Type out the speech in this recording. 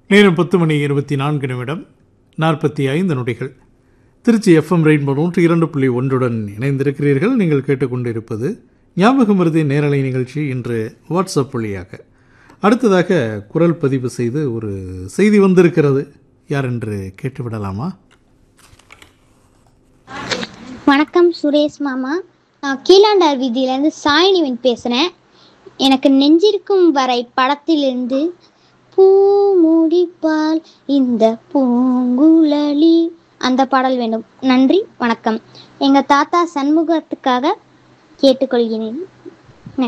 நேரம் பத்து மணி இருபத்தி நான்கு நிமிடம் நாற்பத்தி ஐந்து நொடிகள் திருச்சி எஃப்எம் ரெயின்போ நூற்றி இரண்டு புள்ளி ஒன்றுடன் இணைந்திருக்கிறீர்கள் நீங்கள் கேட்டுக்கொண்டிருப்பது ஞாபகம் மருதி நேரலை நிகழ்ச்சி இன்று வாட்ஸ்அப் வழியாக அடுத்ததாக குரல் பதிவு செய்து ஒரு செய்தி வந்திருக்கிறது யார் என்று கேட்டுவிடலாமா வணக்கம் சுரேஷ் மாமா நான் கீழாண்டார் வீதியிலேருந்து சாயினிவன் பேசுகிறேன் எனக்கு நெஞ்சிருக்கும் வரை படத்திலிருந்து பூ முடிப்பால் இந்த பூங்குழலி அந்த பாடல் வேண்டும் நன்றி வணக்கம் எங்கள் தாத்தா சண்முகத்துக்காக கேட்டுக்கொள்கிறேன்